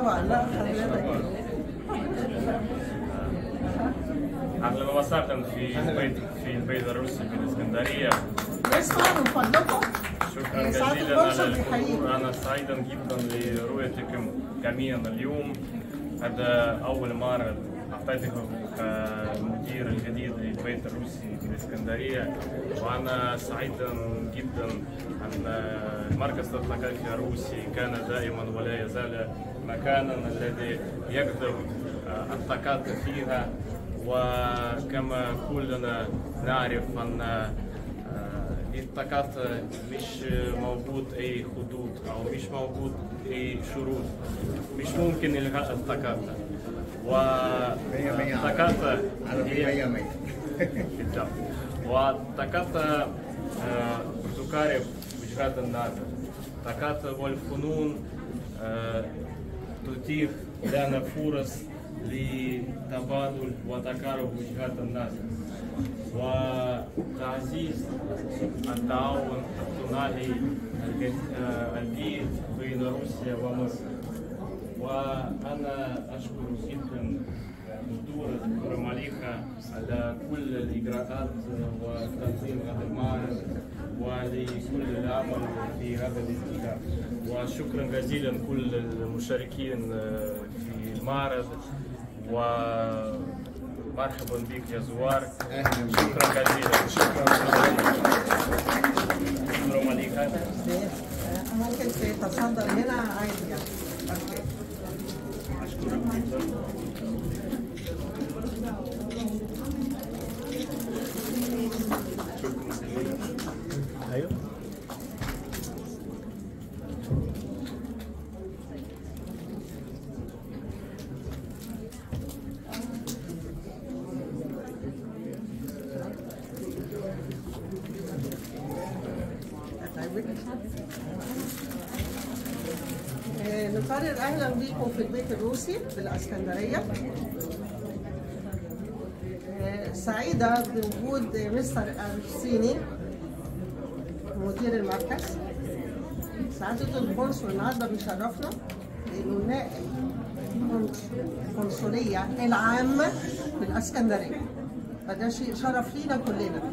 طبعا لا حضرتك اهلا وسهلا في البيت في البيت الروسي في الاسكندريه اسمعوا من فضلكم شكرا سعادة جزيلا القنصل على بيحييك. الحضور انا سعيدا جدا لرؤيتكم جميعا اليوم هذا اول مره افتتحه كمدير الجديد للبيت الروسي في الاسكندريه وانا سعيدا جدا ان مركز الثقافي الروسي كان دائما ولا يزال مكانا الذي يقدم الثقافه فيها وكما كلنا نعرف ان الثقافة مش موجود أي حدود أو مش موجود أي شروط مش ممكن إلغاء الثقافة مية مية. والثقافة عربي هي مية مية بالضبط والثقافة آه، تقارب وجهات النظر الثقافة والفنون آه، تتيح لنا فرص لتبادل وتقارب وجهات النظر وتعزيز التعاون الثنائي الج- آه، الجيد بين روسيا ومصر وأنا أشكر جدا دكتورة دكتورة مليكة على كل الإجراءات وتنظيم هذا المعرض ولكل العمل في هذا الاتجاه وشكرا جزيلا كل المشاركين في المعرض ومرحبا بك يا زوار أهلا بك. شكرا جزيلا شكرا دكتورة مليكة ممكن تتصدر هنا عادي يعني أوكي. أشكرك جدا ايوه آه، نقرر اهلا بيكم في البيت الروسي في الاسكندريه آه، سعيده بوجود مستر ارسيني مدير المركز سعاده القنصل النهارده بيشرفنا انه نائب القنصليه العامه في الاسكندريه فده شيء شرف لينا كلنا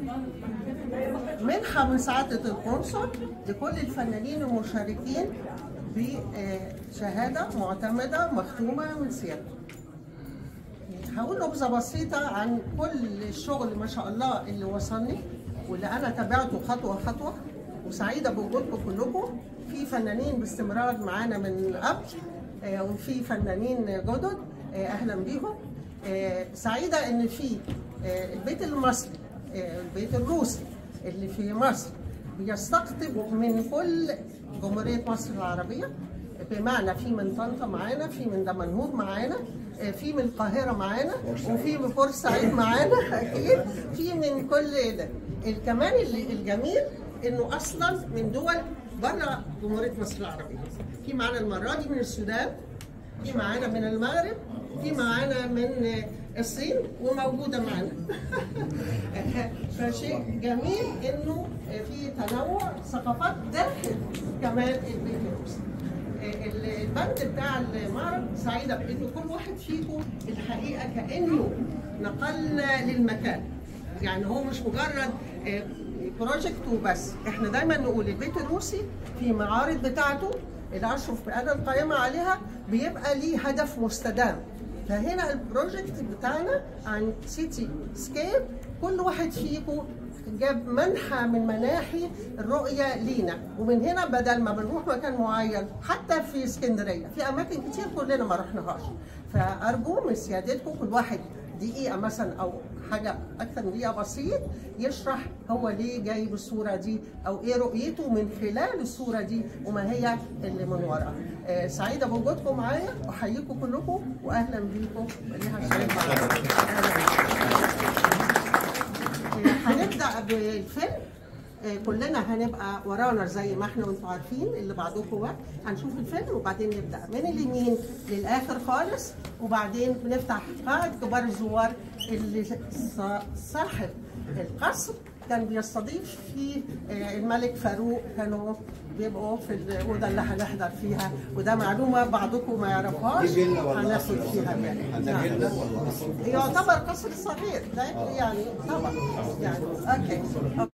منحة من سعادة القنصل لكل الفنانين المشاركين بشهادة معتمدة مختومة من سيادته. هقول نبذة بسيطة عن كل الشغل ما شاء الله اللي وصلني واللي أنا تابعته خطوة خطوة وسعيدة بوجودكم كلكم في فنانين باستمرار معانا من قبل آه، وفي فنانين جدد آه، أهلا بيهم آه، سعيدة إن في آه، البيت المصري آه، البيت الروسي اللي في مصر بيستقطب من كل جمهورية مصر العربية بمعنى في من طنطا معانا في من دمنهور معانا آه، في من القاهرة معانا وفي من بورسعيد معانا أكيد في من كل ده ال- كمان ال- الجميل إنه أصلا من دول بره جمهورية مصر العربية في معانا المرة دي من السودان في معانا من المغرب في معانا من الصين وموجوده معانا فشيء جميل انه في تنوع ثقافات داخل كمان البيت الروسي البند بتاع المعرض سعيده بانه كل واحد فيكم الحقيقه كانه نقلنا للمكان يعني هو مش مجرد آه، بروجكت وبس احنا دايما نقول البيت الروسي في معارض بتاعته اللي اشرف انا القائمه عليها بيبقى ليه هدف مستدام فهنا البروجكت بتاعنا عن سيتي سكيب كل واحد فيكم جاب منحى من مناحي الرؤية لينا ومن هنا بدل ما بنروح مكان معين حتى في اسكندرية في أماكن كتير كلنا ما رحناهاش فأرجو من سيادتكم كل واحد دقيقة مثلا أو حاجة أكثر من دقيقة بسيط يشرح هو ليه جاي بالصورة دي أو إيه رؤيته من خلال الصورة دي وما هي اللي من وراها. آه، سعيدة بوجودكم معايا أحييكم كلكم وأهلا بيكم ليها الشريف معانا. أهلا بيكم. هنبدا بالفيلم آه، كلنا هنبقى ورانا زي ما احنا وانتم عارفين اللي بعضكم بقى هنشوف الفيلم وبعدين نبدا من اليمين للاخر خالص وبعدين بنفتح قاعه كبار الزوار اللي ص- صاحب القصر كان بيستضيف فيه آه، الملك فاروق كانوا بيبقوا في الاوضه اللي هنحضر فيها وده معلومه بعضكم ما يعرفهاش دي فيلا ولا هناخد قصر؟ فيها بالك ده نعم. فيلا ولا قصر؟ يعتبر قصر صغير ده يعني طبعا يعني اوكي